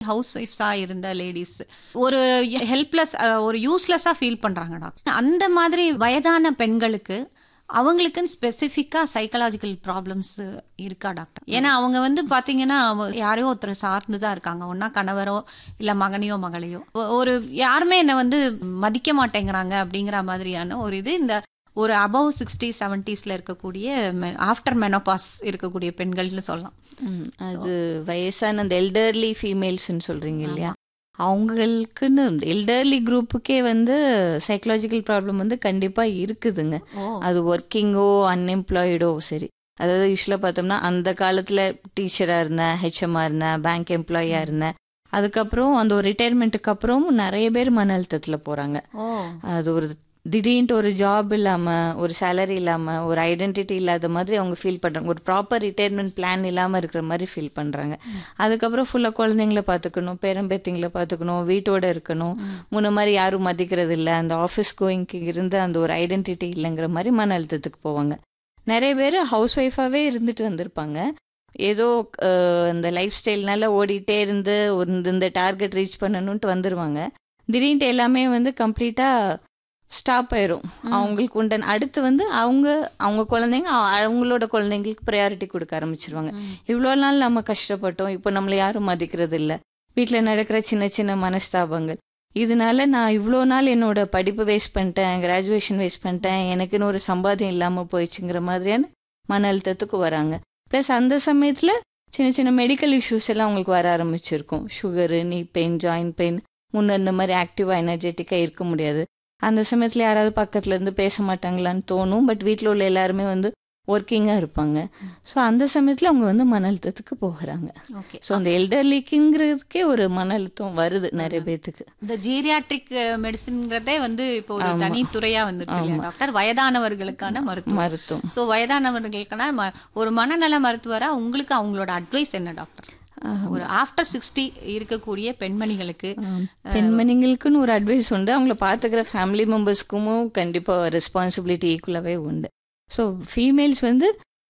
house ஒய்ஃப்ஸாக இருந்த ladies ஒரு helpless ஒரு யூஸ்லெஸ்ஸாக ஃபீல் பண்ணுறாங்க டாக்டர் அந்த மாதிரி வயதான பெண்களுக்கு அவங்களுக்குன்னு ஸ்பெசிஃபிக்காக சைக்கலாஜிக்கல் ப்ராப்ளம்ஸ் இருக்கா டாக்டர் ஏன்னா அவங்க வந்து பார்த்தீங்கன்னா அவ- யாரையோ ஒருத்தர் சார்ந்து தான் இருக்காங்க ஒன்றா கணவரோ இல்லை மகனையோ மகளையோ ஒ- ஒரு யாருமே என்னை வந்து மதிக்க மாட்டேங்கிறாங்க அப்படிங்கிற மாதிரியான ஒரு இது இந்த ஒரு அபவ் சிக்ஸ்டி செவன்ட்டீஸில் இருக்கக்கூடிய ஆஃப்டர் மெனோபாஸ் இருக்கக்கூடிய பெண்கள்னு சொல்லலாம் ம், அது வயசான அந்த எல்டர்லி ஃபீமேல்ஸ்ன்னு சொல்றீங்க இல்லையா அவங்களுக்குன்னு எல்டர்லி குரூப்புக்கே வந்து சைக்கலாஜிக்கல் ப்ராப்ளம் வந்து கண்டிப்பா இருக்குதுங்க ஓ அது ஒர்க்கிங்கோ அன்எம்ப்ளாய்டோ சரி அதாவது யூஸ்வலாக பார்த்தோம்னா அந்த காலத்தில் டீச்சராக இருந்தேன் ஹெச்எம்மாக இருந்தேன் பேங்க் எம்ப்ளாயியாக இருந்தேன் அதுக்கப்புறம் அந்த ஒரு ரிட்டையர்மெண்ட்டுக்கு அப்புறம் நிறைய பேர் மன அழுத்தத்தில் போகிறாங்க ஓ அது ஒரு திடீர்னு ஒரு ஜாப் இல்லாமல் ஒரு சேலரி இல்லாமல் ஒரு ஐடென்டிட்டி இல்லாத மாதிரி அவங்க ஃபீல் பண்ணுறாங்க ஒரு ப்ராப்பர் ரிட்டையர்மெண்ட் பிளான் இல்லாமல் இருக்கிற மாதிரி ஃபீல் பண்ணுறாங்க அதுக்கப்புறம் ஃபுல்லாக குழந்தைங்கள பார்த்துக்கணும் பேரம்பேத்திங்களை பார்த்துக்கணும் வீட்டோட இருக்கணும் முன்ன மாதிரி யாரும் மதிக்கிறது இல்லை அந்த ஆஃபீஸ் கோயிங்க்கு இருந்து அந்த ஒரு ஐடென்டிட்டி இல்லைங்கிற மாதிரி மன அழுத்தத்துக்கு போவாங்க நிறைய பேர் ஹவுஸ் ஒய்ஃபாகவே இருந்துட்டு வந்திருப்பாங்க ஏதோ அஹ், இந்த லைஃப் ஸ்டைல்னால ஓடிட்டே இருந்து ஒரு இந்த- இந்த டார்கெட் ரீச் பண்ணணுன்ட்டு வந்துருவாங்க திடீர்னு எல்லாமே வந்து கம்ப்ளீட்டாக ஸ்டாப் ஆயிரும் அவங்களுக்கு உண்டான அடுத்து வந்து அவங்க அவங்க குழந்தைங்க அ- அவங்களோட குழந்தைங்களுக்கு ப்ரையாரிட்டி கொடுக்க ஆரம்பிச்சிருவாங்க இவ்வளோ நாள் நம்ம கஷ்டப்பட்டோம் இப்போ நம்மளை யாரும் மதிக்கிறது இல்லை வீட்டில் நடக்கிற சின்ன சின்ன மனஸ்தாபங்கள் இதனால நான் இவ்வளோ நாள் என்னோட படிப்பு வேஸ்ட் பண்ணிட்டேன் கிராஜுவேஷன் வேஸ்ட் பண்ணிட்டேன் எனக்குன்னு ஒரு சம்பாத்தியம் இல்லாமல் போயிடுச்சுங்கிற மாதிரியான மன அழுத்தத்துக்கு வராங்க ப்ளஸ் அந்த சமயத்தில் சின்ன சின்ன மெடிக்கல் இஷ்யூஸ் எல்லாம் அவங்களுக்கு வர ஆரம்பிச்சிருக்கும் sugar knee pain joint pain முன்ன இந்த மாதிரி ஆக்டிவாக எனர்ஜெட்டிக்காக இருக்க முடியாது அந்த சமயத்தில் யாராவது பக்கத்துல இருந்து பேச மாட்டாங்களான்னு தோணும் பட் வீட்டில் உள்ள எல்லாருமே வந்து ஒர்க்கிங்காக இருப்பாங்க ஸோ அந்த சமயத்தில் அவங்க வந்து மன அழுத்தத்துக்கு போகிறாங்க ஓகே ஸோ அந்த எல்டர்லிக்குங்கிறதுக்கே ஒரு மன அழுத்தம் வருது நிறைய பேர்த்துக்கு இந்த ஜீரியாட்ரிக் மெடிசின்ங்கிறதே வந்து இப்போ ஒரு தனி துறையா வந்துருச்சு இல்லையா டாக்டர் வயதானவர்களுக்கான மருத்துவம் மருத்துவம் ஸோ வயதானவர்களுக்கான ம- ஒரு மனநல மருத்துவரா உங்களுக்கு அவங்களோட அட்வைஸ் என்ன டாக்டர் ஒரு ஆஃப்டர் சிக்ஸ்டி இருக்கக்கூடிய பெண்மணிகளுக்கு பெண்மணிங்களுக்குன்னு ஒரு அட்வைஸ் உண்டு அவங்கள பார்த்துக்கிற ஃபேமிலி மெம்பர்ஸ்க்கும் கண்டிப்பாக ரெஸ்பான்சிபிலிட்டி ஈக்குவலாகவே உண்டு ஸோ ஃபீமேல்ஸ் வந்து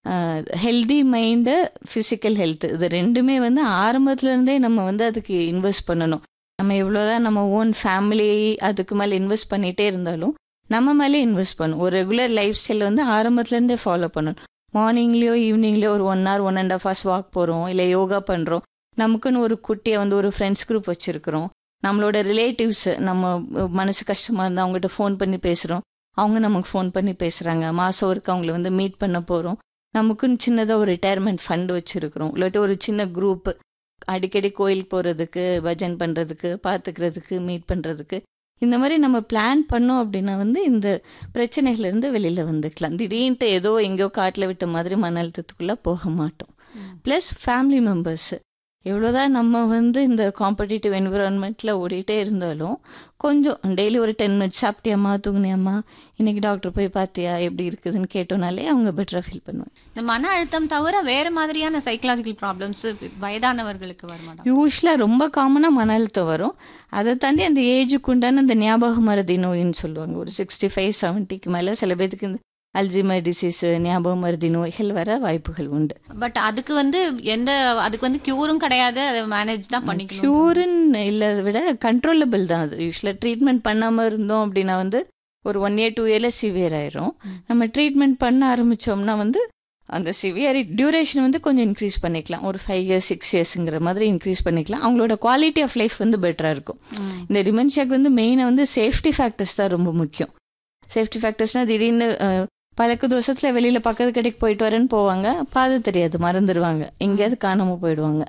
ஹெல்தி மைண்டு ஃபிசிக்கல் ஹெல்த் இது ரெண்டுமே வந்து ஆரம்பத்துல இருந்தே நம்ம வந்து அதுக்கு இன்வெஸ்ட் பண்ணணும் நம்ம எவ்வளோதான் நம்ம ஓன் ஃபேமிலி அதுக்கு மேலே இன்வெஸ்ட் பண்ணிகிட்டே இருந்தாலும் நம்ம மேலே இன்வெஸ்ட் பண்ணணும் ஒரு ரெகுலர் லைஃப் ஸ்டைல் வந்து ஆரம்பத்துலேருந்தே ஃபாலோ பண்ணணும் மார்னிங்லேயோ ஈவினிங்லேயோ ஒரு one hour one and half hours walk போகிறோம் இல்லை யோகா பண்ணுறோம் நமக்குன்னு ஒரு குட்டியை வந்து ஒரு ஃப்ரெண்ட்ஸ் குரூப் வச்சுருக்கிறோம் நம்மளோட ரிலேட்டிவ்ஸ் நம்ம அஹ், மனசு கஷ்டமாக இருந்தால் அவங்ககிட்ட ஃபோன் பண்ணி பேசுகிறோம் அவங்க நமக்கு ஃபோன் பண்ணி பேசுகிறாங்க மாதம் ஒருக்கு அவங்கள வந்து மீட் பண்ண போகிறோம் நமக்குன்னு சின்னதாக ஒரு ரிட்டையர்மெண்ட் ஃபண்ட் வச்சுருக்கிறோம் இல்லாட்டி ஒரு சின்ன குரூப் அடிக்கடி கோயிலுக்கு போகிறதுக்கு பஜன் பண்ணுறதுக்கு பார்த்துக்கிறதுக்கு மீட் பண்ணுறதுக்கு இந்த மாதிரி நம்ம பிளான் பண்ணோம் அப்படின்னா வந்து இந்த பிரச்சனைகள்லேருந்து வெளியில் வந்துக்கலாம் திடீர்னுட்டு ஏதோ எங்கேயோ காட்டில் விட்ட மாதிரி மன அழுத்தத்துக்குள்ளே போக மாட்டோம் ப்ளஸ் ஃபேமிலி மெம்பர்ஸு எவ்வளோதான் நம்ம வந்து இந்த காம்படிட்டிவ் என்விரான்மெண்ட்டில் ஓடிட்டே இருந்தாலும் கொஞ்சம் டெய்லி ஒரு டென் மினிட்ஸ் சாப்பிட்டியாம்மா தூங்குனியாம்மா இன்னைக்கு டாக்டர் போய் பார்த்தியா எப்படி இருக்குதுன்னு கேட்டோனாலே அவங்க பெட்டராக ஃபீல் பண்ணுவாங்க இந்த மன அழுத்தம் தவிர வேற மாதிரியான சைக்கலாஜிக்கல் ப்ராப்ளம்ஸ் வயதானவர்களுக்கு வருமா யூஸ்வலாக ரொம்ப காமனாக மன அழுத்தம் வரும் அதை தாண்டி அந்த ஏஜுக்கு உண்டான அந்த ஞாபக மறதி நோயின்னு சொல்லுவாங்க ஒரு சிக்ஸ்டி ஃபைவ் செவன்ட்டிக்கு மேலே சில பேத்துக்கு இந்த அல்ஜிமர் டிசீஸு ஞாபக மறதி நோய்கள் வர வாய்ப்புகள் உண்டு பட் அதுக்கு வந்து எந்த அதுக்கு வந்து கியூரும் கிடையாது அதை மேனேஜ் தான் பண்ணிக்கணும் க்யூருன்னு இல்லாத விட கண்ட்ரோலபிள் தான் அது யூஸ்வலாக ட்ரீட்மெண்ட் பண்ணாமல் இருந்தோம் அப்படின்னா வந்து ஒரு ஒன் இயர் டூ இயரில் சிவியர் ஆயிரும் நம்ம ட்ரீட்மெண்ட் பண்ண ஆரம்பித்தோம்னா வந்து அந்த சிவியர் டியூரேஷன் வந்து கொஞ்சம் இன்க்ரீஸ் பண்ணிக்கலாம் ஒரு ஃபைவ் இயர்ஸ் சிக்ஸ் இயர்ஸுங்கிற மாதிரி இன்க்ரீஸ் பண்ணிக்கலாம் அவங்களோட குவாலிட்டி ஆஃப் லைஃப் வந்து பெட்டராக இருக்கும் இந்த டிமென்ஷியாக்கு வந்து மெயினாக வந்து சேஃப்டி ஃபேக்டர்ஸ் தான் ரொம்ப முக்கியம் சேஃப்டி ஃபேக்டர்ஸ்னால் திடீர்னு அஹ், பழக்க தோசத்தில் வெளியில் பக்கத்து கடைக்கு போயிட்டு வரேன்னு போவாங்க பாது தெரியாது மறந்துடுவாங்க எங்கேயாவது காணாமல் போயிடுவாங்க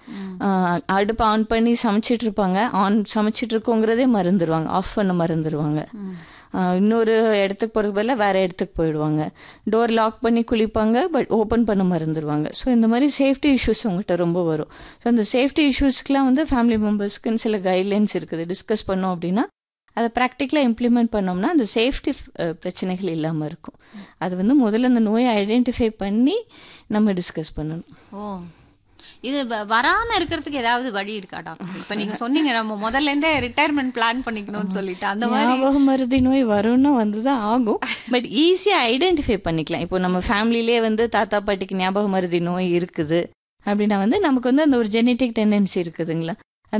ஆஹ் அடுப்பு ஆன் பண்ணி சமைச்சிட்டு இருப்பாங்க ஆன் சமைச்சிட்டு இருக்கோங்கிறதே மறந்துடுவாங்க ஆஃப் பண்ண மறந்துடுவாங்க ஆஹ் இன்னொரு இடத்துக்கு போகிறதுக்கு பதிலாக வேறு இடத்துக்கு போயிடுவாங்க டோர் லாக் பண்ணி குளிப்பாங்க பட் ஓப்பன் பண்ண மறந்துடுவாங்க ஸோ இந்த மாதிரி சேஃப்டி இஷ்யூஸ் அவங்ககிட்ட ரொம்ப வரும் ஸோ அந்த சேஃப்டி இஷ்யூஸ்க்குலாம் வந்து ஃபேமிலி மெம்பர்ஸ்க்குன்னு சில கைட்லைன்ஸ் இருக்குது டிஸ்கஸ் பண்ணோம் அப்படின்னா அதை ப்ராக்டிக்கலாக இம்ப்ளிமெண்ட் பண்ணோம்னா அந்த சேஃப்டி பிரச்சனைகள் இல்லாமல் இருக்கும் அது வந்து முதல்ல அந்த நோயை ஐடென்டிஃபை பண்ணி நம்ம டிஸ்கஸ் பண்ணணும் ஓ இது வ- வராம இருக்கிறதுக்கு ஏதாவது வழி இருக்கா டாக்டர் இப்ப நீங்க சொன்னீங்க நம்ம முதல்ல இருந்தே ரிட்டையர்மெண்ட் பிளான் பண்ணிக்கணும்னு சொல்லிட்டு அந்த மாதிரி ஞாபக மருதி நோய் வரும்னா வந்து தான் ஆகும் பட் ஈஸியாக ஐடென்டிஃபை பண்ணிக்கலாம் இப்போ நம்ம ஃபேமிலிலே வந்து தாத்தா பாட்டிக்கு ஞாபக மருதி நோய் இருக்குது அப்படின்னா வந்து நமக்கு வந்து அந்த ஒரு ஜெனட்டிக் டெண்டன்சி இருக்குதுங்களா